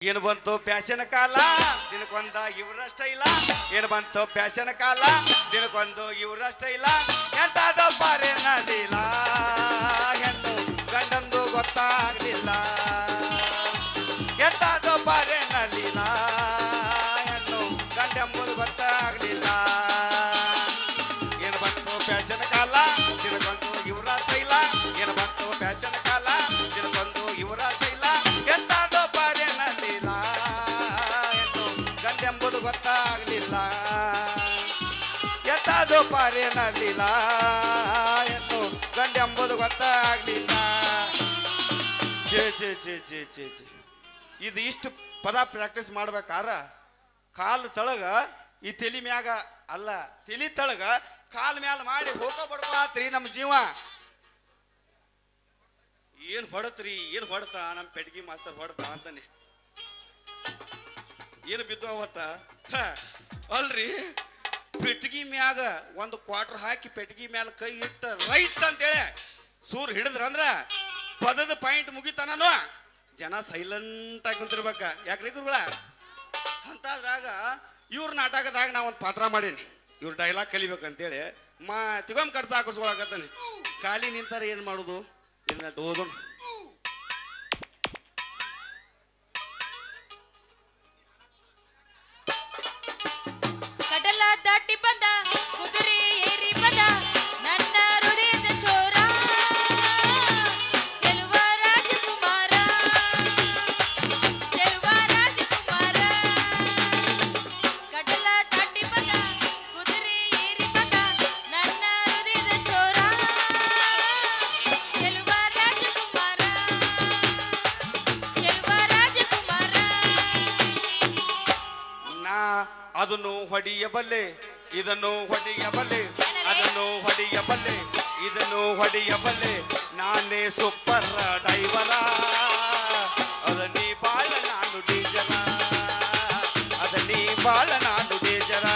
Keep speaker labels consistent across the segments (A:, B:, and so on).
A: ಏನು ಬಂತು ಪ್ಯಾಶನ ಕಾಲ ದಿನಕ್ಕೊಂದ ಇವರ ಸ್ಟೈಲ ಏನು ಬಂತು ಪ್ಯಾಶನ ಕಾಲ ದಿನಕ್ಕೊಂದು ಇವರ ಸ್ಟೈಲ ಎಂತಾದ ಬಾರೆ ನದಿಲ್ಲ ಹೆಣ್ಣು ಗಂಡಂದು ಗೊತ್ತಾಗ್ಲಿಲ್ಲ ಎಂತಾದ ಬಾರೆ ನದಿಲ್ಲ ಹೆಣ್ಣು ಗಂಡೆಂಬುದು ಗೊತ್ತಾಗ್ಲಿಲ್ಲ ಏನು ಬಂತು ಪ್ಯಾಶನ ಕಾಲ ದಿನಕ್ಕೊಂದು ಇವರ ಸ್ಟೈಲ ಏನು ಬಂತು ಪ್ಯಾಶನ ಕಾಲ ದಿನಕ್ಕೊಂದು ಇವರ ಸ್ಟೈಲ ಎಂತಾದೋ ಬಾರೆ ನದಿಲ್ಲ ಹೆಣ್ಣು ಗಂಡೆಂಬುದು ಗೊತ್ತಾಗ್ಲಿಲ್ಲ ಎಂತಾದೋ ಪಾರೆ ನದಿಲ್ಲ ಹೆಣ್ಣು ಗಂಡೆಂಬುದು ಗೊತ್ತಾಗ್ಲಿಲ್ಲ ಛೇ ಛೇ ಛೇ ಛೇ ಛೇ ಛೇ ಇದು ಇಷ್ಟು ಪದ ಪ್ರಾಕ್ಟೀಸ್ ಮಾಡ್ಬೇಕಾರ ಕಾಲು ತಳಗ ಈ ತಲಿ ಮ್ಯಾಗ ಅಲ್ಲ ತಲಿ ತಳಗ ಕಾಲ್ ಮ್ಯಾಲ ಮಾಡಿ ಹೋಗೋ ಬಡ್ಕೋತ್ರಿ ನಮ್ಮ ಜೀವ ಏನ್ ಹೊಡತ್ರಿ ಏನ್ ಹೊಡ್ತ ನಮ್ಮ ಪೆಟ್ಗಿ ಮಾಸ್ತರ್ ಹೊಡ್ತ ಅಂತಾನೆ ಏನು ಬಿದ್ದು ಅವತ್ತ ಹ, ಅಲ್ರಿ ಪೆಟ್ಗಿ ಮ್ಯಾಗ ಒಂದು ಕ್ವಾರ್ಟರ್ ಹಾಕಿ ಪೆಟ್ಗಿ ಮ್ಯಾಲ ಕೈ ಇಟ್ಟ ರೈಟ್ ಅಂತೇಳಿ ಸೂರ್ ಹಿಡಿದ್ರಂದ್ರ ಪದದ ಪಾಯಿಂಟ್ ಮುಗಿತಾನನು ಜನ ಸೈಲೆಂಟ್ ಆಗಿ ಕುಂತಿರ್ಬೇಕ ಯಾಕ್ರಿ ಗುರುಗಳ ಅಂತಾದ್ರಾಗ ಇವ್ರ ನಾಟಕದಾಗ ನಾ ಒಂದು ಪಾತ್ರ ಮಾಡೀನಿ ಇವ್ರ ಡೈಲಾಗ್ ಕಲಿಬೇಕಂತೇಳಿ ಮಾ ತಿಗೊಮ್ ಕಡ್ಸ ಹಾಕಿಸ್ಕೊಳಕತ್ತಾನೆ ಖಾಲಿ ನಿಂತಾರ ಏನ್ ಮಾಡುದು ಇದನ್ನ ಡೋದು
B: ಕಡಲ ದಾಟಿ ಬಂದ ಕುದುರೆ ಏರಿ ಬಂದ ನನ್ನ ಹೃದಯದ ಚೋರ ಚೆಲುವ ರಾಜಕುಮಾರ ಚೆಲುವ ರಾಜಕುಮಾರ ಕಡಲ ದಾಟಿ ಬಂದ ಕುದುರೆ ಏರಿ ಬಂದ ನನ್ನ ಹೃದಯದ ಚೋರ ಚೆಲುವ ರಾಜಕುಮಾರ ಚೆಲುವ ರಾಜಕುಮಾರ
A: ನಾ ಅದನ್ನು ಹೊಡೆಯಬಲ್ಲೆ ಇದನ್ನು ಹೊಡೆಯಬಲ್ಲೆ ಅದನ್ನು ಹೊಡೆಯಬಲ್ಲೆ ಇದನ್ನು ಹೊಡೆಯಬಲ್ಲೆ ನಾನೇ ಸೂಪರ್ ಡೈವರ ಅದನ್ನೇ ಬಾಳ ನಾನು ಡೇಜರ ಅದನ್ನೇ ಬಾಳ ನಾನು ಡೇಜರ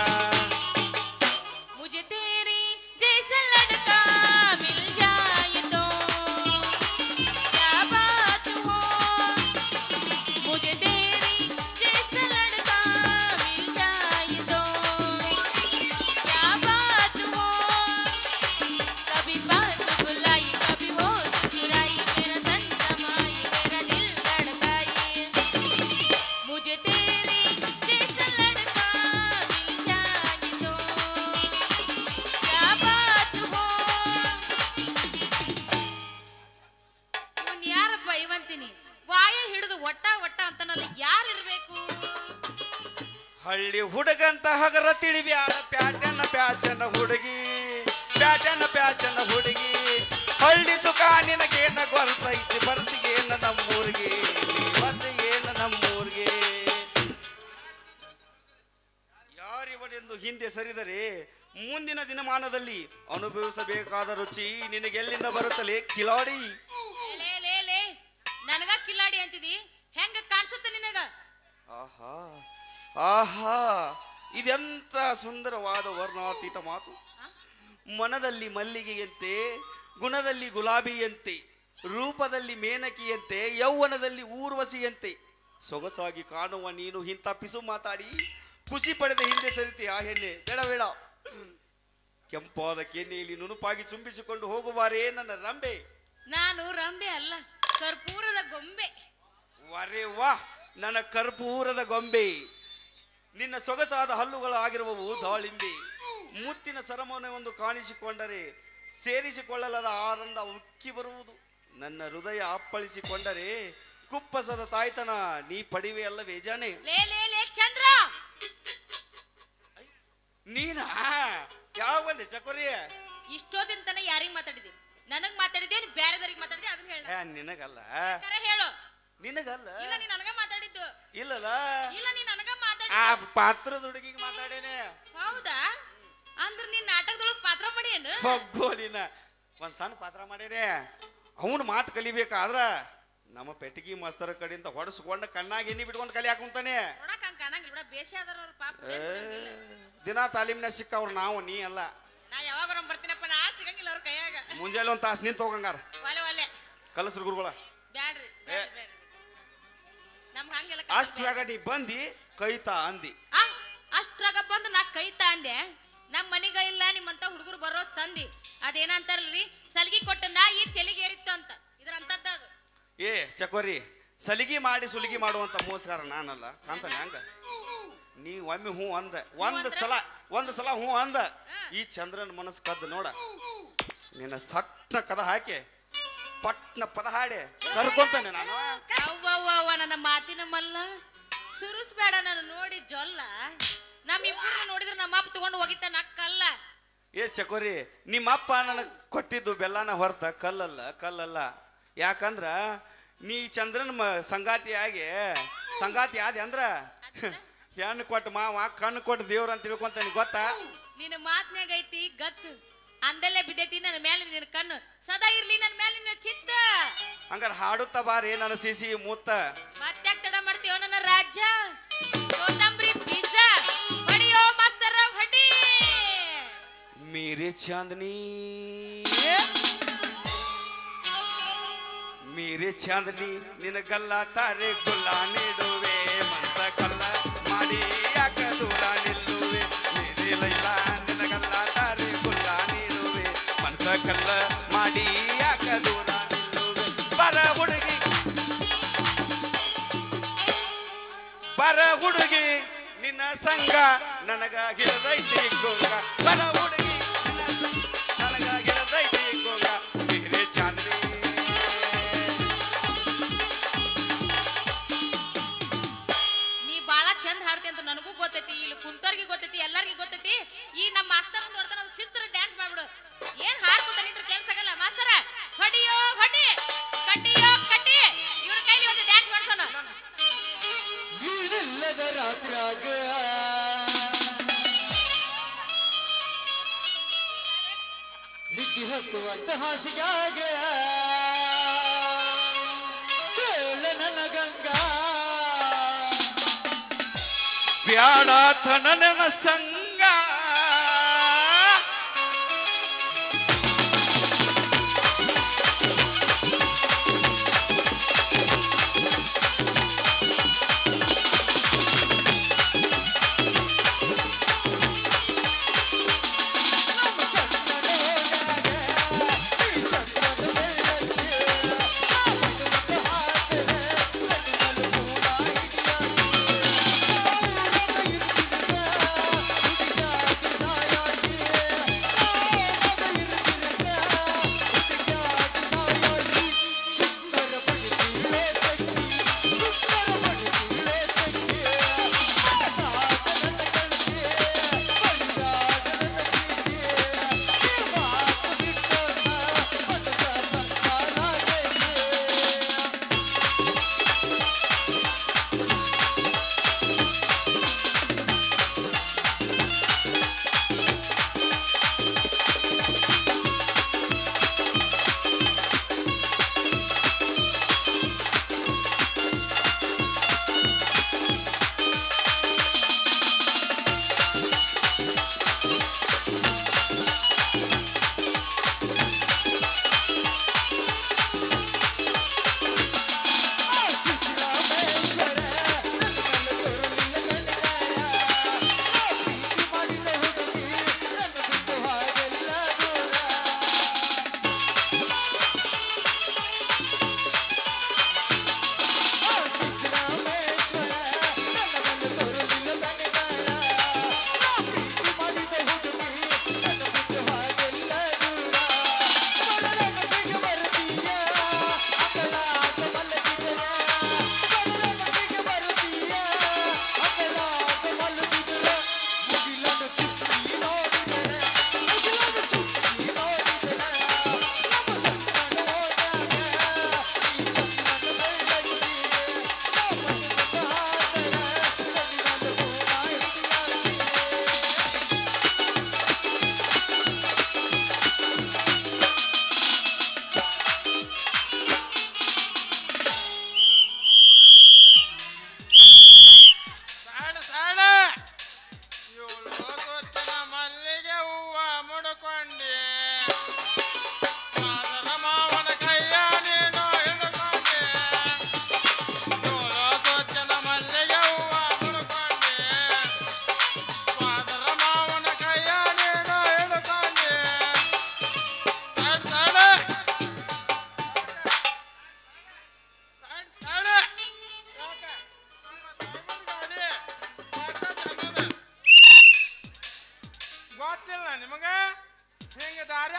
B: मुझे तेरी जैसा लड़का मिल जाए तो क्या बात हो मुझे तेरी जैसा लड़का मिल जाए तो क्या बात हो कभी बात बुलाई कभी हो चुराई मेरा तन जमाई मेरा दिल धड़काई मुझे तेरी जैसा लड़का मिल जाए तो क्या बात हो ಇವ್ನ್ ಯಾರಪ್ಪ ಇವಂತೀನಿ ವಾಯ ಹಿಡಿದು ಒಟ್ಟ ಒಟ್ಟ ಅಂತನಲ್ಲ ಯಾರು ಇರ್ಬೇಕು
A: ಹಳ್ಳಿ ಹುಡುಗಂತ ಹಗರ ತಿಳಿಬ್ಯಾಡ ಪ್ಯಾಟನ ಪ್ಯಾಚನ ಹುಡುಗಿ ಪ್ಯಾಟನ ಪ್ಯಾಚನ ಹುಡುಗಿ ಹಳ್ಳಿ ಸುಖ ನಿನಗೇನ ಗೊತ್ತೈತಿ ಬರ್ತಿಗೇನ ನಮ್ಮೂರಿಗೆ ಬರ್ತಿಗೇನ ನಮ್ಮೂರಿಗೆ ಯಾರಿವನೆಂದು ಹಿಂದೆ ಸರಿದರೆ ಮುಂದಿನ ದಿನಮಾನದಲ್ಲಿ ಅನುಭವಿಸಬೇಕಾದ ರುಚಿ ನಿನಗೆಲ್ಲಿಂದ ಬರುತ್ತಲೇ ಕಿಲಾಡಿ
B: ಲೇ ಲೇ ಲೇ ನನಗ ಕಿಲಾಡಿ ಅಂತಿದಿ ಹೆಂಗ ಕಾಣಿಸುತ್ತೆ ನಿನಗ
A: ಆಹಾ ಆಹಾ ಇದೆಂತ ಸುಂದರವಾದ ವರ್ಣಾತೀತ ಮಾತು ಮನದಲ್ಲಿ ಮಲ್ಲಿಗೆಯಂತೆ ಗುಣದಲ್ಲಿ ಗುಲಾಬಿಯಂತೆ ರೂಪದಲ್ಲಿ ಮೇನಕಿಯಂತೆ ಯೌವನದಲ್ಲಿ ಊರ್ವಶಿಯಂತೆ ಸೊಗಸಾಗಿ ಕಾಣುವ ನೀನು ಇಂಥ ಪಿಸು ಮಾತಾಡಿ ಖುಷಿ ಪಡೆದ ಹಿಂದೆ ಸರಿತಿ ಆ ಹೆಣ್ಣೆ ಬೇಡ ಬೇಡ ಕೆಂಪಾದ ಕೆನ್ನೆಯಲ್ಲಿ ನುಣುಪಾಗಿ ಚುಂಬಿಸಿಕೊಂಡು ಹೋಗುವಾರೇ ನನ್ನ ರಂಬೆ
B: ನಾನು ರಂಬೆ ಅಲ್ಲ ಕರ್ಪೂರದ ಗೊಂಬೆ
A: ವರೆ ವಾ ನನ್ನ ಕರ್ಪೂರದ ಗೊಂಬೆ ನಿನ್ನ ಸೊಗಸಾದ ಹಲ್ಲುಗಳಾಗಿರುವವು ದಾಳಿಂಬೆ ಮುತ್ತಿನ ಸರಮನೆ ಒಂದು ಕಾಣಿಸಿಕೊಂಡರೆ ಸೇರಿಸಿಕೊಳ್ಳಲಾದ ಆನಂದ ಉಕ್ಕಿ ಬರುವುದು ನನ್ನ ಹೃದಯ ಅಪ್ಪಳಿಸಿಕೊಂಡರೆ ಕುಪ್ಪಸದ ತಾಯ್ತನ ನೀ ಪಡಿವೆ ಅಲ್ಲವೇ ಜಾನೆ
B: ಲೇ ಲೇ ಲೇ ಚಂದ್ರ
A: ನೀನಾ ಯಾವ ಬಂದೆ ಚಕೋರಿಯ
B: ಇಷ್ಟೋದಿನ ತನ ಯಾರಿಗ್ ಮಾತಾಡಿದಿ ನನಗ್ ಮಾತಾಡಿದೆ ಬ್ಯಾರೆದವ್ರಿಗೆ ಮಾತಾಡಿದೆ ಅದನ್ನ ಹೇಳ
A: ಏ, ನಿನಗಲ್ಲ
B: ಕರೆ ಹೇಳು
A: ನಿನಗಲ್ಲ
B: ಇಲ್ಲ ನೀ ನನಗ ಮಾತಾಡಿದ್ದು
A: ಇಲ್ಲಲ್ಲ
B: ಇಲ್ಲ ನೀ ನನಗ
A: ಆ
B: ಮಾತಾಡಿ
A: ಪಾತ್ರದ ಹುಡುಗಿಗೆ ಮಾತಾಡೇನೆ
B: ಹೌದಾ ಅಂದ್ರ ನೀನ್ ನಾಟಕದೊಳಗ್ ಪಾತ್ರ ಮಾಡಿ ಏನು
A: ಹೋಗೋಲಿನ ಒಂದ್ ಸಣ್ಣ ಪಾತ್ರ ಮಾಡೇನೆ ಅವನು ಮಾತು ಕಲಿಬೇಕಾದ್ರ ನಮ್ಮ ಪೆಟ್ಟಿಗೆ ಮಾಸ್ತರ ಕಡೆಯಿಂದ ಹೊಡೆಸ್ಕೊಂಡ ಕಣ್ಣಾಗ ಎಣ್ಣಿ ಬಿಟ್ಕೊಂಡು ಕಲಿ ಹಾಕುಂತಾನೆ
B: ನೋಡಕ್ ಹಂಗ ಕಾಣಂಗಿಲ್ಲ ಬಿಡ ಬೇಷ ಅದಾರ ಅವ್ರ ಪಾಪ
A: ಏ, ದಿನಾ ತಾಲೀಮ್ನ ಸಿಕ್ಕವ್ರು ನಾವು ನೀ ಅಲ್ಲ
B: ನಾ ಯಾವಾಗ ಬರ್ತೀನಪ್ಪ ನಾ ಸಿಗಂಗಿಲ್ಲ ಅವ್ರ ಕೈಯಾಗ
A: ಮುಂಜಾನೆ ಒಂದು ತಾಸು ನಿಂತು ಹೋಗಂಗಾರ
B: ಒಲೆ ಒಲೆ
A: ಕಲಸ್ರು ಗುರುಗಳ
B: ಬ್ಯಾಡ್ರಿ ಬ್ಯಾಡ್ರಿ, ಬ್ಯಾಡ್ರಿ. ನಮ್ಮ ನಮ್ ಹಂಗೆಲ್ಲ
A: ಅಷ್ಟ್ರಾಗ ನೀ ಬಂದಿ ಕೈತಾ ಅಂದಿ
B: ಆ, ಅಷ್ಟ್ರಾಗ ಬಂದು ನಾ ಕೈತಾ ಅಂದೆ ನಮ್ ಮನಿಗ ಇಲ್ಲ ನಿಮ್ಮಂತ ಹುಡುಗರು ಬರೋ ಸಂಧಿ ಅದೇನಂತಾರಲ್ರಿ ಸಲ್ಗಿ ಕೊಟ್ಟ ನಾಯಿ ತೆಲಿಗೆ ಏರಿತ್ತು ಅಂತ ಇದ್ರ ಅಂತದ್ದ ಅದು
A: ಏ ಚಕೋರಿ ಸಲಿಗೆ ಮಾಡಿ ಸುಲಿಗೆ ಮಾಡುವಂತ ಮೋಸಗಾರ ನಾನಲ್ಲ ಕಾಂತಾನೆ ಹಂಗ ನೀ ಒಮ್ಮೆ ಹ್ಞೂ ಅಂದ ಒಂದ್ ಸಲ ಒಂದ್ ಸಲ ಹ್ಞೂ ಅಂದ ಈ ಚಂದ್ರನ ಮನಸ್ಸು ಕದ್ದು ನೋಡ ನಿನ್ನ ಸಟ್ನ ಕದ ಹಾಕಿ ಪಟ್ನ ಪದ ಹಾಡಿ ಕರ್ಕೊಂತಾನೆ ನಾನು
B: ಅವ್ವವ್ವ ನನ್ನ ಮಾತಿನ ಮಲ್ಲ ಸುರಿಸ್ಬೇಡ ನಾನು ನೋಡಿ ಜೊಲ್ಲ ನಮ್ಮಿಬ್ಬರು ನೋಡಿದ್ರೆ ನಮ್ಮ ಅಪ್ಪ ತಗೊಂಡು ಹೋಗಿತ್ತ ನಕ್ಕಲ್ಲ
A: ಏ ಚಕೋರಿ ನಿಮ್ಮಪ್ಪ ನನಗೆ ಕೊಟ್ಟಿದ್ದು ಬೆಲ್ಲನ ಹೊರತ ಕಲ್ಲಲ್ಲ ಕಲ್ಲಲ್ಲ ಯಾಕಂದ್ರ ನೀ ಚಂದ್ರನ ಮ ಸಂಗಾತಿಯಾಗಿ ಸಂಗಾತಿ ಆದಿ ಅಂದ್ರ ಹೆಣ್ಣು ಕೊಟ್ಟು ಮಾವ ಕಣ್ಣು ಕೊಟ್ಟು ದೇವ್ರ ಅಂತ ತಿಳ್ಕೊಂತಾನೆ ಗೊತ್ತಾ
B: ನಿನ್ನ ಮಾತ್ನ್ಯಾಗ ಐತಿ ಗತ್ತು ಅಂದಲ್ಲೇ ಬಿದ್ದೈತಿ ನನ್ನ ಮೇಲೆ ನಿನ್ನ ಕಣ್ಣು ಸದಾ ಇರ್ಲಿ ನನ್ನ ಮೇಲೆ ನಿನ್ನ ಚಿತ್ತ
A: ಹಂಗಾರ ಹಾಡುತ್ತಾ ಬಾರಿ ನನ್ನ ಸಿಸಿ ಮೂತ್ತ
B: ಮತ್ತ್ಯಾಕ್ ತಡ ಮಾಡ್ತೀವೋ ನನ್ನ ರಾಜ್ಯ ಕೋತಂಬರಿ ಪಿಜ್ಜಾ ಹೊಡಿಯೋ ಮಾಸ್ತರ ಹೊಡಿ
A: ಮೇರೆ ಚಾಂದನಿ ಮೇರೆ ಚಾಂದನಿ ನಿನಗಲ್ಲ ತಾರೆ ಗುಲ್ಲ ನೀಡುವೆ ಮನಸ ಕಲ್ಲ ಮಾಡಿ ಯಾಕ ದೂರ ನಿಲ್ಲುವೆ ಮೇರೆ ಲೈಲ ನಿನಗಲ್ಲ ತಾರೆ ಗುಲ್ಲ ನೀಡುವೆ ಮನಸ ಕಲ್ಲ ಮಾಡಿ ಯಾಕ ದೂರ ನಿಲ್ಲುವೆ ಬರ ಹುಡುಗಿ ಬರ ಹುಡುಗಿ ನಿನ್ನ ಸಂಗ ನನಗ ಗಿರದೈತಿ ಗೋಂಗ ಬರ ಹುಡುಗಿ ನಿನ್ನ ಸಂಗ ನನಗ ಗಿರದೈತಿ ಗೋಂಗ ಬೇರೆ ಚಾಂದ್ರಿ
B: ನೀ ಬಾಳ ಚಂದ ಹಾಡ್ತಿ ಅಂತ ನನಗೂ ಗೊತ್ತೈತಿ ಇಲ್ಲಿ ಕುಂತವ್ರಿಗೆ ಗೊತ್ತೈತಿ ಎಲ್ಲರಿಗೂ ಗೊತ್ತೈತಿ ಈ ನಮ್ಮ ಮಾಸ್ತರ್ ನೋಡ್ತಾನ ಸಿಸ್ತರ ಡ್ಯಾನ್ಸ್ ಮಾಡ್ಬಿಡು ಏನ್ ಹಾಡ್ಕೊತ ನಿಂತ್ರ ಕೆಲ್ಸ ಆಗಲ್ಲ ಮಾಸ್ತರ ಹೊಡಿಯೋ ಹೊಡಿ ಕಟ್ಟಿಯೋ ಕಟ್ಟಿ ಇವ್ರ ಕೈಲಿ ಒಂದು ಡ್ಯಾನ್ಸ್ ಮಾಡ್ಸೋಣ
C: ನೀನಿಲ್ಲದ ರಾತ್ರಾಗ ನಿದ್ದೆ ಹತ್ತುವಂತ ಹಾಸಿಗಾಗ ಕೇಳ ನನ್ನ ಗಂಗಾ
A: ಬ್ಯಾಡ ತನನ ಸಂಗ
C: ನಮ್ಮ ಚಂದನ ಹೋಗಾಗ ಈ ಚಂದನ ಬೆಳ್ಳಕ್ಕೆ ಆವತ್ತು ಹಾಕಿದೆ ಕಣ್ಣಲ್ಲಿ ಕೂಡ ಹಿಡಿಯ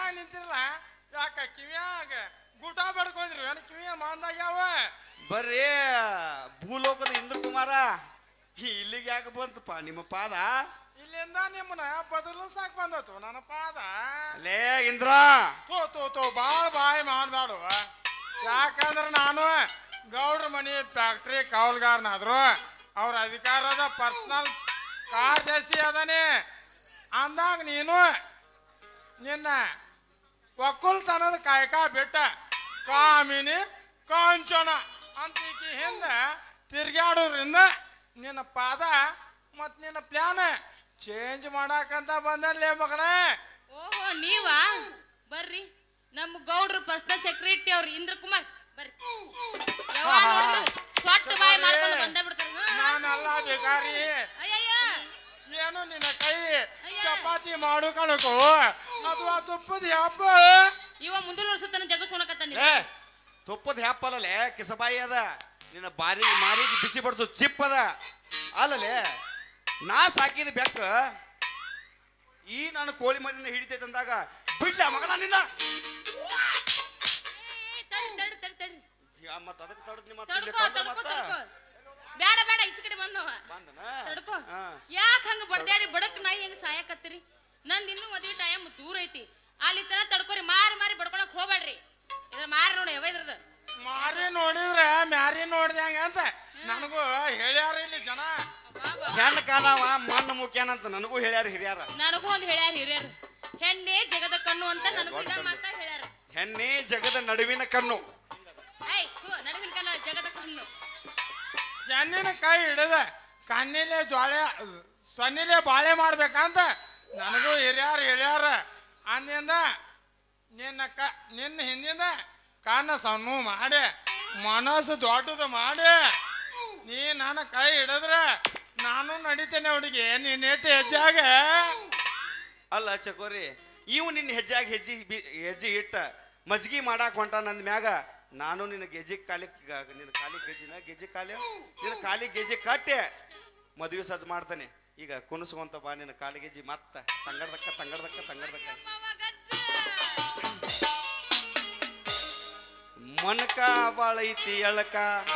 D: ಮ್ಯಾಗ ನಿಂತಿರಲ್ಲ ಯಾಕ ಕಿವಿಯಾಗ ಗೂಟ ಬಡ್ಕೊಂಡ್ರಿ ಏನು ಕಿವಿಯ ಮಾಡ್ದಾಗ ಯಾವ
A: ಬರ್ರಿ ಭೂಲೋಕದ ಇಂದ್ರ ಕುಮಾರ ಇಲ್ಲಿಗೆ ಯಾಕೆ ಬಂತಪ್ಪ ನಿಮ್ಮ ಪಾದ
D: ಇಲ್ಲಿಂದ ನಿಮ್ಮನ್ನ ಬದಲಿಸಾಕ್ ಬಂದತು ನನ್ನ ಪಾದ
A: ಲೇ ಇಂದ್ರ
D: ತೋ ತೋ ತೋ ಬಾಳ್ ಬಾಯ್ ಮಾಡ್ಬೇಡು ಯಾಕಂದ್ರೆ ನಾನು ಗೌಡ್ರ ಮನಿ ಫ್ಯಾಕ್ಟ್ರಿ ಕಾವಲ್ಗಾರನಾದ್ರು ಅವ್ರ ಅಧಿಕಾರದ ಪರ್ಸನಲ್ ಕಾರ್ಯದರ್ಶಿ ಅದನೇ ಅಂದಾಗ ನೀನು ನಿನ್ನ ಒಕ್ಕಲ್ತನದ ಕಾಯಕ ಬಿಟ್ಟ ಕಾಮಿನಿ ಕಾಂಚನ ಅಂತ ಈಕಿ ಹಿಂದೆ ತಿರ್ಗಾಡೋದ್ರಿಂದ ನಿನ್ನ ಪಾದ ಮತ್ತು ನಿನ್ನ ಪ್ಲಾನ್ ಚೇಂಜ್ ಮಾಡಾಕಂತ ಬಂದಲ್ಲೇ ಮಗನೇ
B: ಓಹೋ ನೀವಾ ಬರ್ರಿ ನಮ್ಮ ಗೌಡ್ರು ಪರ್ಸನಲ್ ಸೆಕ್ರೆಟರಿ ಅವ್ರು ಇಂದ್ರ ಕುಮಾರ್ ಬರ್ರಿ ಯಾವಾಗ ನೋಡಿದ್ರು ಸ್ವಟ್ಟ ಬಾಯಿ ಮಾಡ್ಕೊಂಡು ಬಂದೇ ಬಿಡ್ತಾರೆ ಹ್ಮ್.
D: ನಾನೆಲ್ಲ ಬೇಕಾರಿ
B: ಅಯ್ಯಯ್ಯ
D: ಏನು ನಿನ್ನ ಕೈ ಚಪಾತಿ ಮಾಡು ಕಣಕೋ ಅಥವಾ ತುಪ್ಪದ ಹಬ್ಬ
B: ಇವ ಮುಂದಿನ ವರ್ಷ ತನ ಜಗಸ್ಕೊಳಕತ್ತಾನ
A: ಲೇ ತುಪ್ಪದ ಹ್ಯಾಪಲ್ಲೇ ಕಿಸಬಾಯಿ ಅದ ನಿನ್ನ ಬಾರಿ ಮಾರಿಗೆ ಬಿಸಿ ಬಡ್ಸೋ ಚಿಪ್ ಅದ ಅಲ್ಲಲೇ ನಾ ಸಾಕಿದ ಬೆಕ್ಕ ಈ ನಾನು ಕೋಳಿ ಮರಿನ ಹಿಡಿತೈತೆ ಅಂದಾಗ ಬಿಡ್ಲ ಮಗನ ನಿನ್ನ
B: ತಡಿ ತಡಿ ತಡಿ ತಡಿ
A: ಯಾ, ಮತ್ತ್ ಅದಕ್ಕೆ ತಡದ್ ನಿಮ್ಮ
B: ತಡ್ಕೋ ತಡ್ಕೋ ತಡ್ಕೋ ಬೇಡ ಬೇಡ ಈಚೆ ಕಡೆ ಬಂದವ
A: ಬಂದನ
B: ತಡ್ಕೋ
A: ಹಾ.
B: ಯಾಕ ಹಂಗ ಬಡ್ದ್ಯಾಡಿ ಬಡಕ್ ನಾಯಿ ಹೆಂಗ್ ಸಾಯಕತ್ತೀರಿ ನಂದ್ ಇನ್ನೂ ಮದ್ವಿ ಟೈಮ್ ದೂರ ಐತಿ ಅಲ್ಲಿ ತನ ತಡ್ಕೋರಿ ಮಾರಿ ಮಾರಿ ಬಡ್ಕೊಳಕ್ ಹೋಗ್ಬೇಡ್ರಿ ಇದ್ರ ಮಾರಿ ನೋಡಿ ಯಾವ ಇದ್ರದ್ದು
D: ಮಾರಿ ನೋಡಿದ್ರೆ ಮ್ಯಾರಿ ನೋಡ್ದಂಗ ಅಂತ ನನಗೂ ಹೇಳ್ಯಾರ ಇಲ್ಲಿ ಜನ
A: ಹೆಣ್ಣು ಕಾಲವ ಮಣ್ಣು ಮುಖ್ಯಾನಂತ ನನಗೂ ಹೇಳ್ಯಾರ ಹಿರಿಯಾರ
B: ನನಗೂ ಒಂದ್ ಹೇಳ್ಯಾರ ಹಿರಿಯರು ಹೆಣ್ಣೆ ಜಗದ ಕಣ್ಣು ಅಂತ ನನಗೂ ಇದ ಮಾತ ಹೇಳ್ಯಾರ
A: ಹೆಣ್ಣೆ ಜಗದ ನಡುವಿನ ಕಣ್ಣು
B: ಐ ಥು, ನಡುವಿನ ಕಣ್ಣ ಜಗದ ಕಣ್ಣು
D: ಹೆಣ್ಣಿನ ಕೈ ಹಿಡಿದ ಕಣ್ಣಿಲೆ ಜ್ವಾಳೆ ಸೊನ್ನಿಲೆ ಬಾಳೆ ಮಾಡ್ಬೇಕಂತ ನನಗೂ ಹಿರಿಯಾರು ಹೇಳ್ಯಾರ ಅಂದಿಂದ ನಿನ್ನ ಕ ನಿನ್ನ ಹಿಂದಿಂದ ಕಣ್ಣ ಸಣ್ಣ ಮಾಡಿ ಮನಸ್ಸು ದೊಡ್ಡದು ಮಾಡಿ ನೀ ನನ್ನ ಕೈ ಹಿಡಿದ್ರೆ ನಾನು ನಡಿತೇನೆ ಹುಡುಗಿ ನೀನ್ ಎಟ್ಟು ಹೆಜ್ಜಾಗ
A: ಅಲ್ಲ ಚಕೋರಿ ಇವು ನಿನ್ನ ಹೆಜ್ಜೆಯಾಗ ಹೆಜ್ಜೆ ಬಿ- ಹೆಜ್ಜೆ ಇಟ್ಟ ಮಜ್ಗಿ ಮಾಡಾಕ್ ಹೊಂಟ ನಂದ ಮ್ಯಾಗ ನಾನು ನಿನ್ನ ಗೆಜ್ಜೆ ಕಾಲಿ ನಿನ್ನ ಖಾಲಿ ಗೆಜ್ಜಿನ ಗೆಜ್ಜೆ ಕಾಲಿ ನಿನ್ನ ಖಾಲಿ ಗೆಜ್ಜೆ ಕಟ್ಟೆ ಮದುವೆ ಸಜ್ಜು ಮಾಡ್ತಾನೆ ಈಗ ಕುಣಿಸ್ಕೊಂತ ಬಾ ನಿನ್ನ ಕಾಲಿ ಗೆಜ್ಜಿ ಮತ್ತ ತಂಗಡ್ದಕ್ಕ ತಂಗಡ್ದಕ್ಕ ತಂಗಡ್ದಕ್ಕ ಮನಕ ಬಾಳೈತಿ ಎಳಕ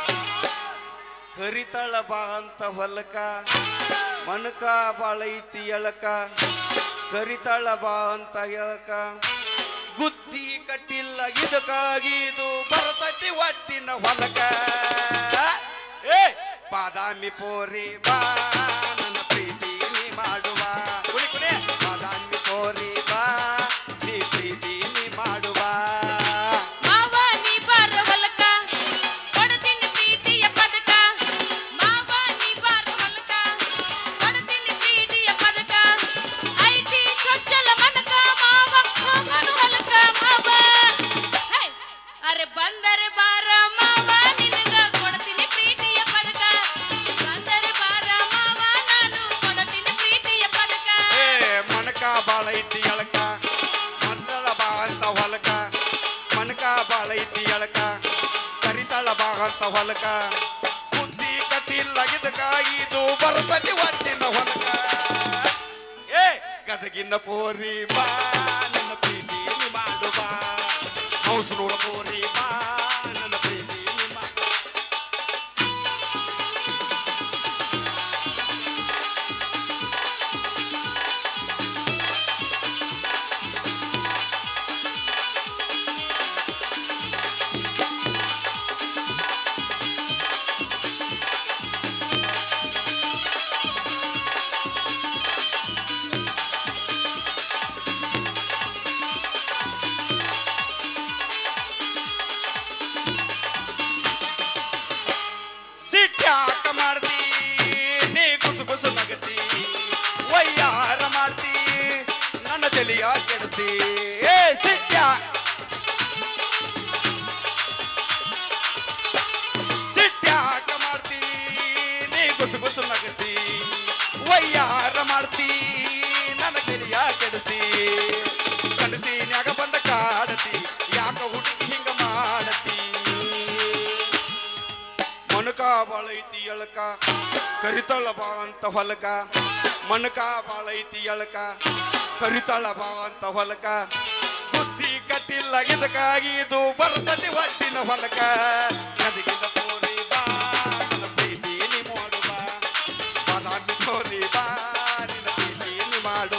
A: ಕರಿತಳ ಬಾ ಅಂತ ಹೊಲಕ ಮನಕ ಬಾಳೈತಿ ಎಳಕ ಕರಿತಳ ಬಾ ಅಂತ ಎಳಕ ಗುದ್ದಿ ಕಟ್ಟಿಲ್ಲ ಇದಕ್ಕಾಗಿದು ಬರ್ತೈತಿ ಒಟ್ಟಿನ ಹೊಲಕ ಏ ಬಾದಾಮಿ ಪೋರಿ ಬಾ ನನ್ನ ಪ್ರೀತಿ ನೀ ಮಾಡುವ ಕುಡಿ ಕುಡಿ ಬಾದಾಮಿ ಪೋರಿ ಬಾ ನೀ ಪ್ರೀತಿ ನೀ ಮಾಡುವ
B: ಮಾವ ನೀ ಬಾರ ಹೊಲಕ ಕೊಡ್ತೀನಿ ಪ್ರೀತಿಯ ಪದಕ ಮಾವ ನೀ ಬಾರ ಹೊಲಕ ಕೊಡ್ತೀನಿ ಪ್ರೀತಿಯ ಪದಕ ಐತಿ ಚೊಚ್ಚಲ ಮನಕ ಮಾವ ಹೋಗನು ಹೊಲಕ ಮಾವ ಹೇ! ಅರೆ ಬಂದರೆ ಬಾರ ಮಾವ ನಿನಗ ಕೊಡ್ತೀನಿ ಪ್ರೀತಿಯ ಪದಕ ಬಂದರೆ ಬಾರ ಮಾವ ನಾನು ಕೊಡ್ತೀನಿ ಪ್ರೀತಿಯ ಪದಕ
A: ಏ ಮನಕ ಬಾಳ ಐತಿ ಎಳಕ ಮಂಡಲ ಬಾ ಅಂತ ಹೊಲಕ ಮನಕ ಬಾಳ ಐತಿ ಎಳಕ ಕರಿತಾಳ ಬಾ ಅಂತ ಹೊಲಕ ಬುದ್ಧಿ ಕಟ್ಟಿಲ್ಲ ಇದಕ್ಕಾಗಿದು ಬರ್ತತಿ ಒಟ್ಟಿನ ಹೊಲಕ ಏ ಗದಗಿನ ಪೋರಿ ಬಾ ನನ್ನ ಪ್ರೀತಿ ನೀ ಮಾಡು ಬಾ ಹೌಸ್ರೋಳ ಪೋರಿ ಬಾ ನನ್ನ ಪ್ರೀತಿ ನೀ ಮಾಡು ಸಿಟ್ಟಾಕ ಮಾಡ್ತಿ ನೀ ಕುಸು ಕುಸು ನಗತಿ ವಯ್ಯಾರ ಮಾಡ್ತಿ ನನ್ನ ತಲೆಯ ಕೆಡತಿ ಏ ಸಿಟ್ಯಾ ಸಿಟ್ಟಾಕ ಮಾಡ್ತಿ ನೀ ಕುಸು ಕುಸು ನಗತಿ ವಯ್ಯಾರ ಮಾಡ್ತಿ ನನ್ನ ತಲೆಯ ಕೆಡತಿ ಕನಸಿನ್ಯಾಗ ಬಂದ ಕಾಡತಿ ಯಾಕ ಹುಡುಗಿ ಹಿಂಗ ಮಾಡತಿ ಮನಕ ಬಾಳೈತಿ ಎಳಕ ಕರಿತಳ ಬಾ ಅಂತ ಹೊಲಕ ಮನಕ ಬಾಳೈತಿ ಎಳಕ ಕರಿತಳ ಬಾ ಅಂತ ಹೊಲಕ ಗುದ್ದಿ ಇಲ್ಲ ಇದಕ್ಕಾಗಿದು ಬರ್ತತಿ ಒಟ್ಟಿನ ಹೊಲಕ ನದಿಗಿಂದ ತೋರಿ ಬಾ ನಿನ್ನ ಪ್ರೀತಿ ನೀ ಮಾಡುವ ಬಾದಾಮಿ ತೋರಿ ಬಾ ನಿನ್ನ ಪ್ರೀತಿ ನೀ ಮಾಡುವ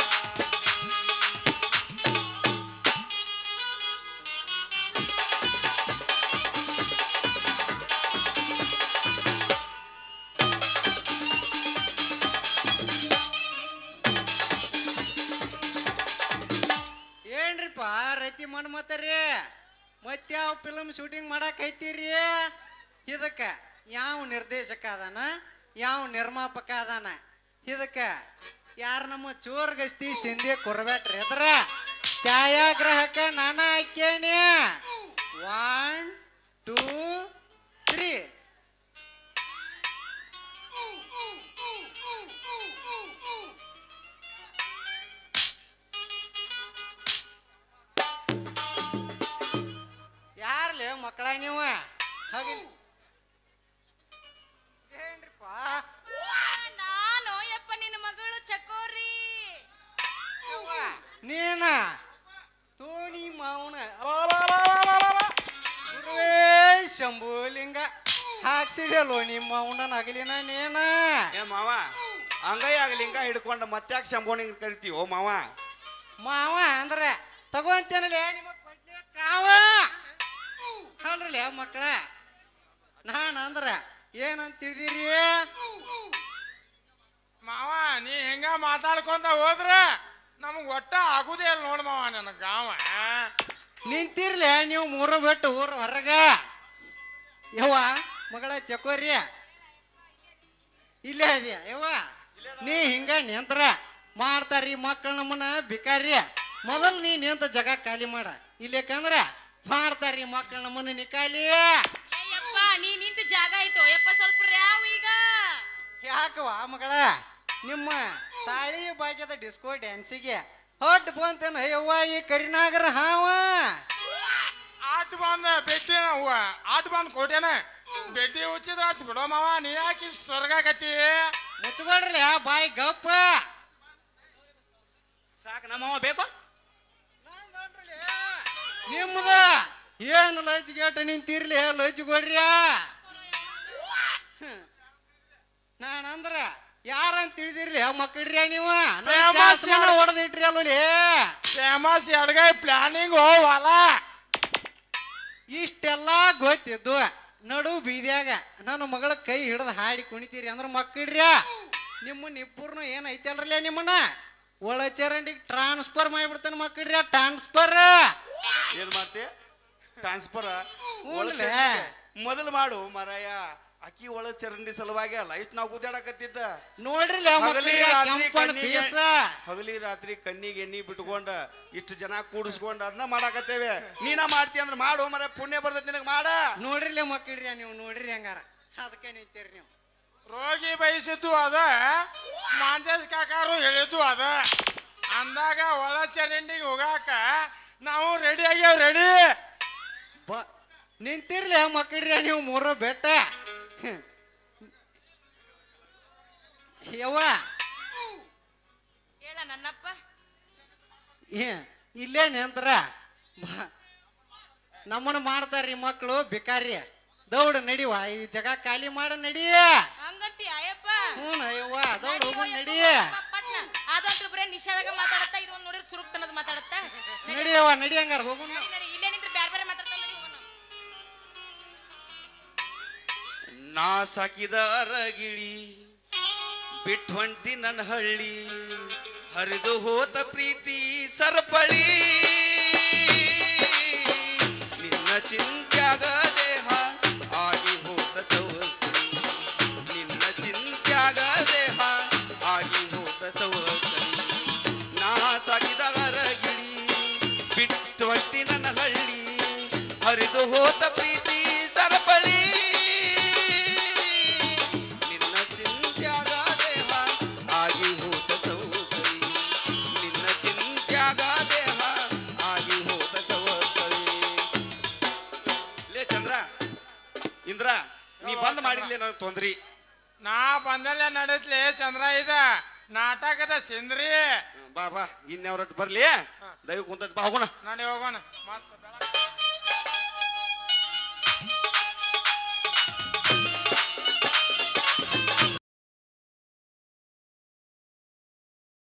C: ಏನ್ರಿಪ್ಪ ರತಿ ಮನ್ ಮತ್ತರಿ ಮತ್ತೆ ಯಾವ ಫಿಲ್ಮ್ ಶೂಟಿಂಗ್ ಮಾಡಕ್ ಐತಿರಿ ಇದಕ್ಕ ಯಾವ ನಿರ್ದೇಶಕ ಅದಾನ ಯಾವ ನಿರ್ಮಾಪಕ ಅದಾನ ಇದಕ್ಕ ಯಾರ ನಮ್ಮ ಚೋರ್ ಗಸ್ತಿ ಸಿಂಧಿ ಕೊರ್ಬೇಟ್ರಿ ಅದ್ರ ಛಾಯಾಗ್ರಾಹಕ ನಾನ ಹಾಕ್ಯೇನಿ ಒನ್ ಟೂ ತ್ರೀ ಯಾರ್ಲೆ ಮಕ್ಕಳ ನೀವು ಹಾಗೆ ಏನ್ರಿಪ್ಪ
B: ನಾನು ಯಪ್ಪ ನಿನ್ನ ಮಗಳು ಚಕೋರಿ
C: ಅವ್ವ, ನೀನ ತೋಣಿ ಮಾವನ ಗುರುವೇ ಶಂಭುಲಿಂಗ ಹಾಕ್ಸಿದೆಲ್ಲೋ ನಿಮ್ಮ ಅವನ ಅಗಲಿನ ನೇನ
A: ಏ ಮಾವ ಅಂಗೈ ಆಗ್ಲಿಂಗ ಹಿಡ್ಕೊಂಡ ಮತ್ತ್ಯಾಕ್ ಶಂಬೋನಿಂಗ್ ಕರಿತೀವೋ ಮಾವ
C: ಮಾವ ಅಂದ್ರೆ ತಗೋಂತೇನಲ್ಲ ನಿಮ್ಮ ಕೊಡ್ಲಿ ಕಾವ ಅಲ್ರಲ್ಲ ಮಕ್ಕಳ ನಾನು ಅಂದ್ರ ಏನಂತ ತಿಳಿದಿರಿ
D: ಮಾವ ನೀ ಹಿಂಗ ಮಾತಾಡ್ಕೊಂತ ಹೋದ್ರ ನಮಗ್ ಒಟ್ಟ ಆಗುದೇ ಇಲ್ಲ ನೋಡ್ ಮಾವ ನನ್ನ ಗಾವ
C: ನಿಂತಿರ್ಲೆ ನೀವು ಮೂರು ಬಿಟ್ಟು ಊರು ಹೊರಗ ಯವ್ವ ಮಗಳ ಚಕೋರಿ ಇಲ್ಲೇ ಅದ್ಯ ಯವ್ವ ನೀ ಹಿಂಗ ನಿಂತ್ರ ಮಾಡ್ತಾರಿ ಮಕ್ಕಳು ನಮ್ಮನ್ನ ಬಿಕಾರಿ ಮೊದಲು ನೀ ನಿಂತ ಜಗ ಖಾಲಿ ಮಾಡ ಇಲ್ಲೇಕಂದ್ರ ಮಾಡ್ತಾರಿ ಮಕ್ಕಳು ನಮ್ಮನ್ನ ನಿಕಾಲಿ
B: ಏ ಯಪ್ಪ ನೀ ನಿಂತ ಜಾಗ ಆಯ್ತು ಯಪ್ಪ ಸ್ವಲ್ಪ ಯಾವ ಈಗ
C: ಯಾಕವ ಮಗಳ ನಿಮ್ಮ ತಾಳಿ ಭಾಗ್ಯದ ಡಿಸ್ಕೋ ಡ್ಯಾನ್ಸಿಗೆ ಹೊಟ್ಟು ಬಂತೇನ ಯವ್ವ ಈ ಕರಿನಾಗರ ಹಾವ
D: ಆಟ್ ಬಂದ ಬೆಟ್ಟಿನ ಹೂವ ಆಟ್ ಬಂದ್ ಕೊಟ್ಟೇನ ಬೆಟ್ಟಿ ಹುಚ್ಚಿದ್ರ ಆತ್ ಬಿಡೋ ಮಾವ ನೀ ಯಾಕೆ ಇಷ್ಟ್ ಸ್ವರ್ಗಾಕತಿ
C: ಮುಚ್ಕೊಡ್ರಿ ಬಾಯಿ ಗಪ್ಪ
A: ಸಾಕು ನಮ್ಮವ ಬೇಕು
C: ನಿಮ್ದ ಏನು ಲಜ್ ಗೇಟ್ ನಿಂತಿರ್ಲಿ ಲಜ್ ಕೊಡ್ರಿ ನಾನಂದ್ರ ಯಾರಂತ ತಿಳಿದಿರ್ಲಿ ಮಕ್ಕಳ್ರಿ ನೀವು
D: Famous ಯಾರು?
C: ಹೊಡೆದಿಟ್ರಿ ಅಲ್ಲೋಲಿ
D: ಫೇಮಸ್ ಎಡಗೈ ಪ್ಲಾನಿಂಗ್ ಹೊಲ
C: ಇಷ್ಟೆಲ್ಲ ಗೊತ್ತಿದ್ದು ನಡು ಬೀದ್ಯಾಗ ನನ್ನ ಮಗಳ ಕೈ ಹಿಡ್ದು ಹಾಡಿ ಕುಣಿತೀರಿ ಅಂದ್ರ ಮಕ್ಕಳ್ರಿ ನಿಮ್ಮನ್ನ ಇಬ್ಬರನ್ನು ಏನ್ ಐತಲ್ರಲ್ಲ ನಿಮ್ಮನ್ನ ಒಳ ಚರಂಡಿಗೆ ಟ್ರಾನ್ಸ್ಫರ್ ಮಾಡಿಬಿಡ್ತಾನೆ ಮಕ್ಕಳ್ರಿ ಟ್ರಾನ್ಸ್ಫರ್
A: ಏನ್ ಮಾಡ್ತಿ ಟ್ರಾನ್ಸ್ಫರ್
C: ಹ್ಞೂನ್ಲೆ.
A: ಮೊದಲು ಮಾಡು ಮರಾಯ ಅಕ್ಕಿ ಒಳ ಚರಂಡಿ ಸಲುವಾಗಿ ಅಲ್ಲ ಇಷ್ಟು ನಾವು ಗುದ್ದಾಡಕತ್ತಿದ್ದ
C: ನೋಡ್ರಿ
A: ಹಗಲಿ ರಾತ್ರಿ
C: ಕೆಂಪನ್
A: ಕಣ್ಣಿಗೆ
C: ಪೀಸ
A: ಹಗಲಿ ರಾತ್ರಿ ಕಣ್ಣಿಗೆ ಎಣ್ಣಿ ಬಿಟ್ಕೊಂಡ ಇಷ್ಟು ಜನ ಕೂಡಿಸ್ಕೊಂಡ ಅದನ್ನ ಮಾಡಾಕತ್ತೇವೆ ನೀನ ಮಾಡ್ತಿ ಅಂದ್ರೆ ಮಾಡು ಮರ ಪುಣ್ಯ ಬರ್ತೈತಿ ನಿನಗೆ ಮಾಡ
C: ನೋಡ್ರಿಲ್ಲ ಮಕ್ಕಳ್ರಿ ನೀವು ನೋಡ್ರಿ ಹಂಗಾರ ಅದಕ್ಕೆ ನಿಂತೀರಿ ನೀವು
D: ರೋಗಿ ಬಯಸಿದ್ದು ಅದ ಮಾಂಜೇಶ್ ಕಾಕಾರು ಹೇಳಿದ್ದು ಅದ ಅಂದಾಗ ಒಳ ಚರಂಡಿಗೆ ಹೋಗಾಕ ನಾವು ರೆಡಿ ಆಗ್ಯಾವ ರೆಡಿ
C: ಬ ನಿಂತಿರ್ಲಿ ಮಕ್ಕಳ್ರಿ ನೀವು ಮೂರು ಬೆಟ್ಟ ಹ್ಮ್. ಯವ್ವ
B: ಹೇಳ ನನ್ನಪ್ಪ
C: ಏ- ಇಲ್ಲೇ ನಿಂತ್ರ ಬ- ನಮ್ಮನ್ನ ಮಾಡ್ತಾರ್ರಿ ಮಕ್ಕಳು ಬಿಕಾರಿ ದೌಡ್ ನಡಿವ ಈ ಜಗ ಖಾಲಿ ಮಾಡ ನಡಿ
B: ಹಂಗಂತಿ ಅಯ್ಯಪ್ಪ
C: ಹ್ಞೂ ಯವ್ವ ದೌಡ್
B: ನಡಿ
C: ಹೋಗು
B: ಓ
C: ನಡಿ
B: ಯಪ್ಪ, ಪಟ್ನ. ಅದಂತ್ರು ಬರೇ ನಿಷೇಧಾಗ ಮಾತಾಡತ್ತ ಇದೊಂದ್ ನೋಡಿದ್ರೆ ಚುರುಕ್ತನದ ಮಾತಾಡತ್ತ ನಡಿ
C: ನಡಿಯವ್ವ ನಡಿ ಹಂಗಾರ ಹೋಗು
B: ನಡಿ, ನಡಿ ಇಲ್ಲೇ ನಿಂತ್ರೆ ಬ್ಯಾರೆ ಬೇರೆ ಮಾತಾಡ್ತಾವ ನಡಿ ಹೋಗೋಣ
A: ನಾ ಸಾಕಿದ ಅರಗಿಳಿ ಬಿಟ್ಟು ಹೊಂಟಿ ನನ್ನ ಹಳ್ಳಿ ಹರಿದು ಹೋತ ಪ್ರೀತಿ ಸರಪಳಿ ನಿನ್ನ ಚಿಂತ್ಯಾಗ ದೇಹ ಆಗಿ ಹೋತ ಸೌಕರಿ ನಿನ್ನ ಚಿಂತ್ಯಾಗ ದೇಹ ಆಗಿ ಹೋತ ಸೌಕರಿ ನಾ ಸಾಕಿದ ಅರಗಿಳಿ ಬಿಟ್ಟು ಹೊಂಟಿ ನನ್ನ ಹಳ್ಳಿ ಹರಿದು ಹೋತ ಪ್ರೀತಿ ಸರಪಳಿ ನಿನ್ನ ಚಿಂತ್ಯಾಗ ದೇಹ ಆಗಿ ಹೋತ ಸೌಕರಿ ನಿನ್ನ ಚಿಂತ್ಯಾಗ ದೇಹ ಆಗಿ ಹೋತ ಸೌಕರಿ ಲೇ ಚಂದ್ರ ಇಂದ್ರ ನೀ ಬಂದ್ ಮಾಡಿರ್ಲಿ ನನಗೆ ತೊಂದ್ರಿ
D: ನಾ ಬಂದಲ್ಲೇ ನಡೀತ್ಲಿ ಚಂದ್ರ ಇದ ನಾಟಕದ ಸಿಂದ್ರಿ
A: ಬಾ ಬಾ ಇನ್ಯಾವ್ರಟ್ ಬರ್ಲಿ ದಯ ಕುಂತದ್ ಬಾ ಹೋಗೋಣ
D: ನಡಿ ಹೋಗೋಣ ಮತ್ತ